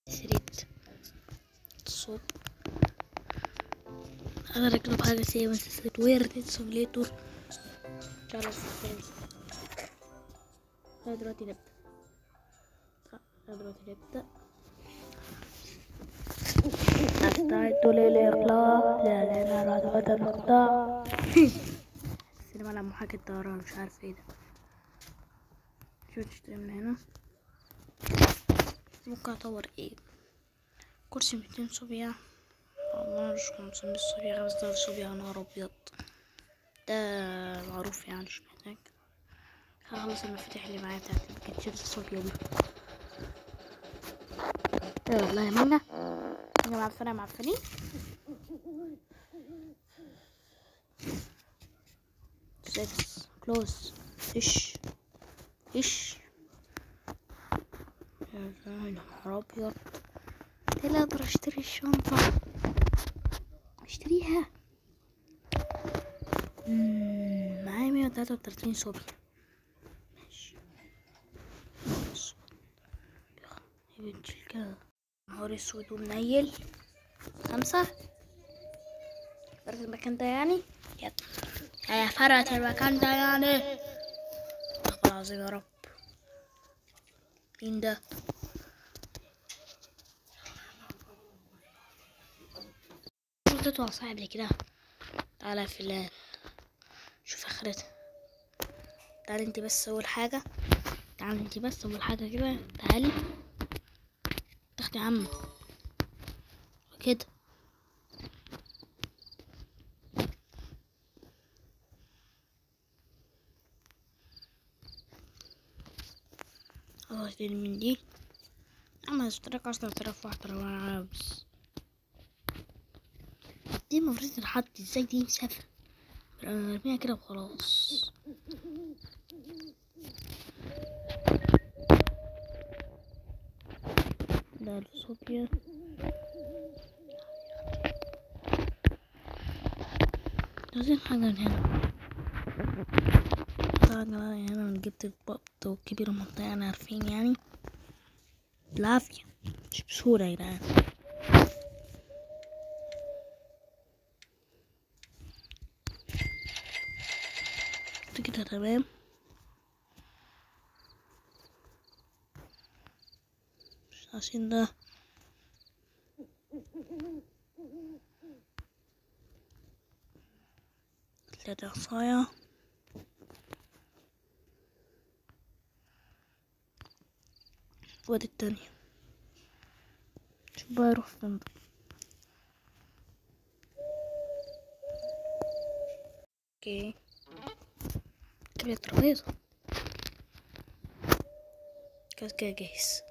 سريت الصوب انا راكب حاجة سيفن سيسلت ويرد سيميليتور جرس فريندز دلوقتي نبدأ دلوقتي نبدأ أستعد للإقلاع لأن أراد غدا الإقلاع السينما على محاكاة الطيران مش عارف ايه ده شو تشتري من هنا ممكن أطور ايه كرسي ميتين صبية والله مش خمسمية صبية خمسة آلاف صبية يا نهار أبيض ده معروف يعني مش محتاج هخلص المفاتيح اللي معايا بتاعت الكتشير الصوبيا دي ايه والله يا ماما يا معفنة معفنين سكس كلوز ايش ايش يا نهار ابيض لا اقدر اشتري الشنطة اشتريها مم، معايا مية وتلاتة وتلاتين صبي ماشي يا بنت الكلب نهار اسود ومنيل خمسة فرقت المكان ده يعني يلا هي فرقت المكان ده يعني استغفر العظيم يا رب مين ده تطلع صاحب كده تعالى يا فلان شوف اخرتها تعالي انت بس اول حاجة تعالي انت بس اول حاجة كده تعالي تاخدي عم كده خلاص دي من دي اما اشترك عشرة آلاف واحدة لو انا عاوز دي المفروض تتحط ازاي دي مسافة انا ارميها كده وخلاص ده الصوبيا عايزين حاجة من هنا طبعا أنا هنا جبت البط وكبير المنطقة يعني عارفين يعني بالعافية مش بسهولة يا جدعان كده تمام مش عشان ده تلاتة عصاية وادي التانية شوف بقى يروح فين بقى. اوكي كده الترابيزة كده كده جاهز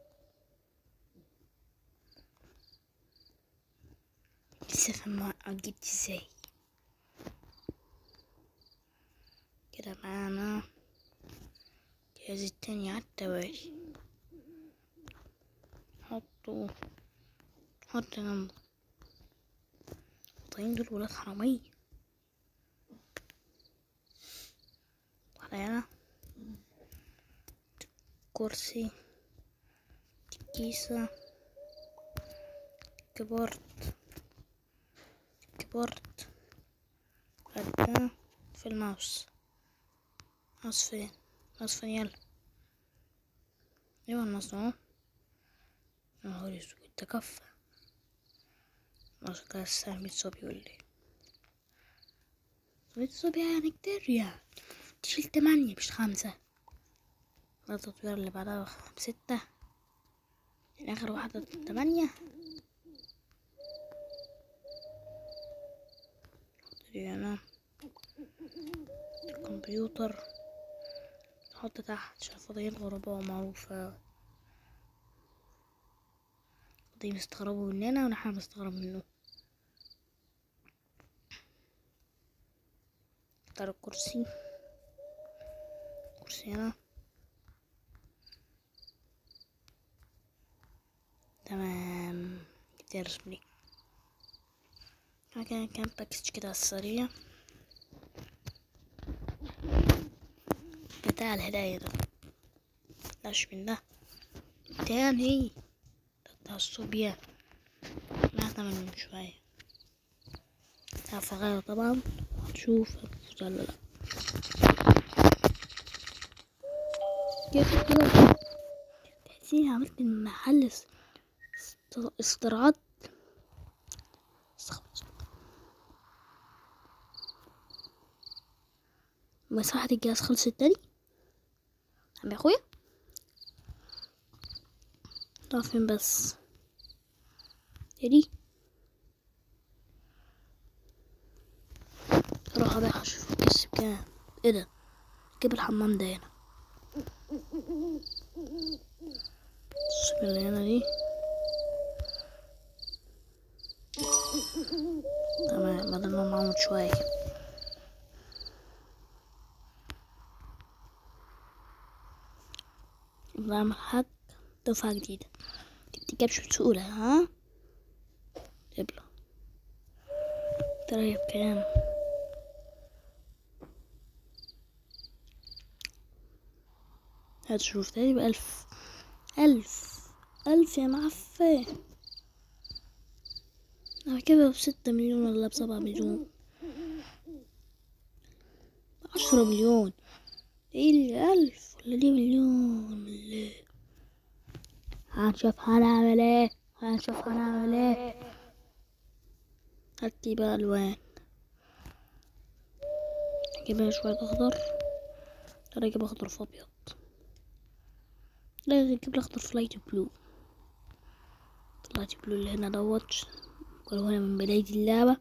لسه فاهمة جبت ازاي كده معانا الجهاز التاني على التوالي حطه حط جنبه الطين دول ولاد حرامية واحدة كرسي كيسة كبرت كبرت بعد في الماوس ماوس فين ماوس فين يلا ايوه الماوس اهو يا نهار اسود تكفى ماوس كده الساعة مية صبي ولا ايه مية صبي يعني كتير يعني تشيل تمانية مش خمسة التطوير اللي بعدها ستة يعني آخر واحدة تمانية دي هنا الكمبيوتر نحط تحت عشان فضائيين غرباء معروفة فضائيين بيستغربوا مننا ونحن بنستغرب منه اختار الكرسي كرسي هنا تمام كتير رسمي كان كان باكج كده على السريع بتاع الهدايا ده لاش من ده تاني ده بتاع الصوبيا سمعتها من شوية تعرف أغير طبعا هتشوف هتفوز ولا لأ كيف كده تحسيني عملت محل اس- است- استراحات استغفر الله. مساحة الجهاز خلصت تاني عم يا اخويا طب فين بس يا دي اروح ابيع اشوف الكيس بكام ايه ده جيب الحمام ده هنا الصبر اللي هنا دي تمام بدل ما معمود شوية بعمل حاج دفعة جديدة تجيب شو بسهولة ها ابلة ترى بكام هتشوف تاني بألف ألف ألف يا معفن أنا كده بستة مليون ولا بسبعة مليون عشرة مليون ايه اللي ألف ولا دي مليون ولا هنشوف هنعمل ايه هنشوف هنعمل ايه هاتي بقى ألوان اجيب هنا شوية أخضر ترى اجيب أخضر في أبيض لا اجيب الأخضر في لايت بلو لايت بلو اللي هنا دوت كانوا هنا من بداية اللعبة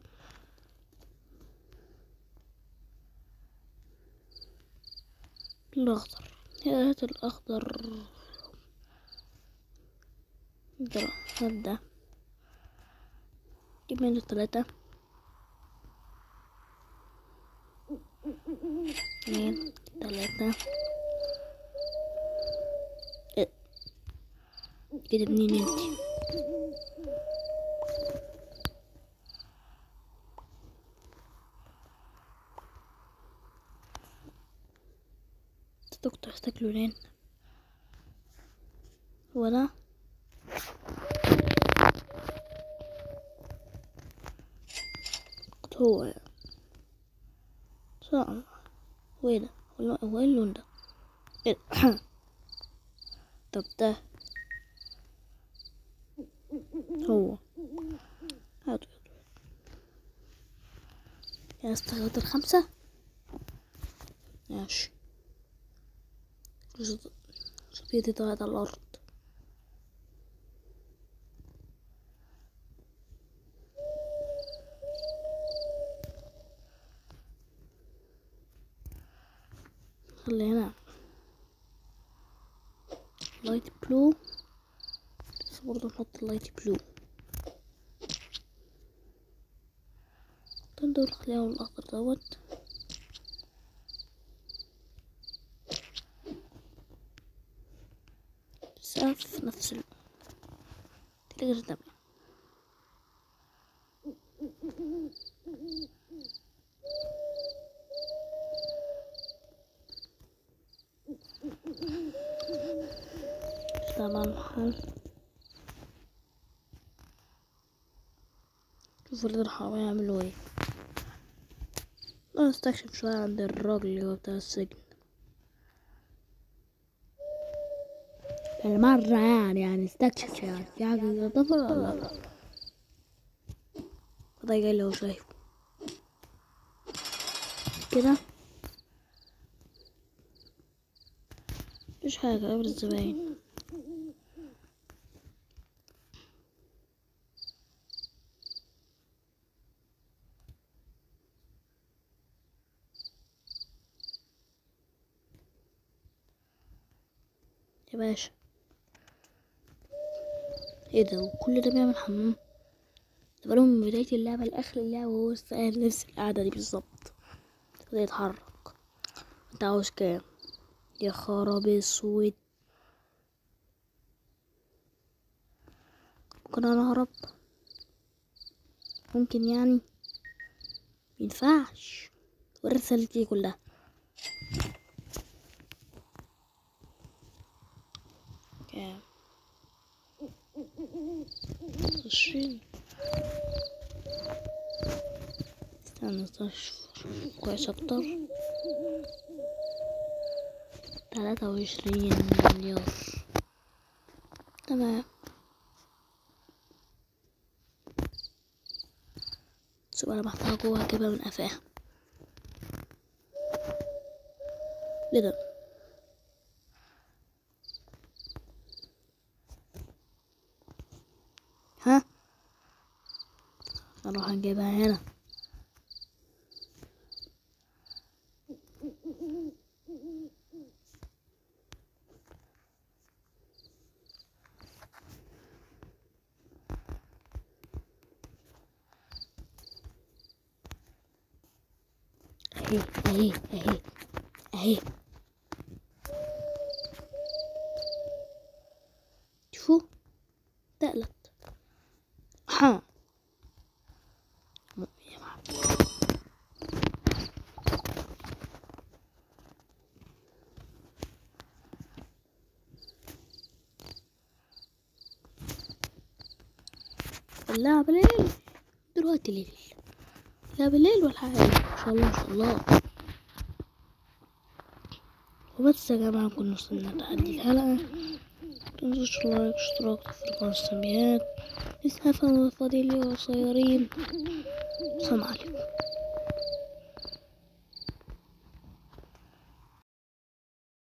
الأخضر هات الأخضر ده هات ده جيب منه تلاتة اتنين تلاتة إيه. كده منين انتي دكتور محتاج لونين ولا هو يعني. صعب وين ده ولا هو ايه اللون ده إيه ده؟ طب ده هو هاتوا يا استغلت الخمسة ماشي صبيتي ضاعت على الأرض خلي هنا لايت بلو بس برضه نحط لايت بلو تقدر خليها الأخضر دوت سقف نفس ال تقدر تتابع طبعا محل شوف اللي راح يعملوا ايه لا استكشف شوية عند الراجل اللي هو بتاع السجن المرة يعني يعني استكشف يعني في حاجة إضافة ولا لا ده جاي اللي هو شايفه كده مفيش حاجة قبل الزباين يا باشا ايه ده وكل ده بيعمل حمام ده بقاله من بداية اللعبة لآخر اللعبة وهو لسه قاعد نفس القعدة دي بالظبط ابتدى يتحرك انت عاوز كام يا خراب اسود ممكن انا اهرب ممكن يعني مينفعش ورسالتي كلها كام وعشرين استنى اشوف كويس اكتر تلاتة وعشرين مليار تمام شوف انا محتاجة جوه اجيبها من قفاها ايه ده ها اروح اجيبها هنا اهي اهي اهي اهي شوفوا تقلت ها مو- يا معلم. اللعبة ليل دلوقتي ليل لا بالليل ولا حاجة ما شاء الله ما شاء الله وبس يا جماعة كنا وصلنا لحد الحلقة متنسوش لايك اشتراك تفريق السميات اسهفا وفضيلي وصيرين السلام عليكم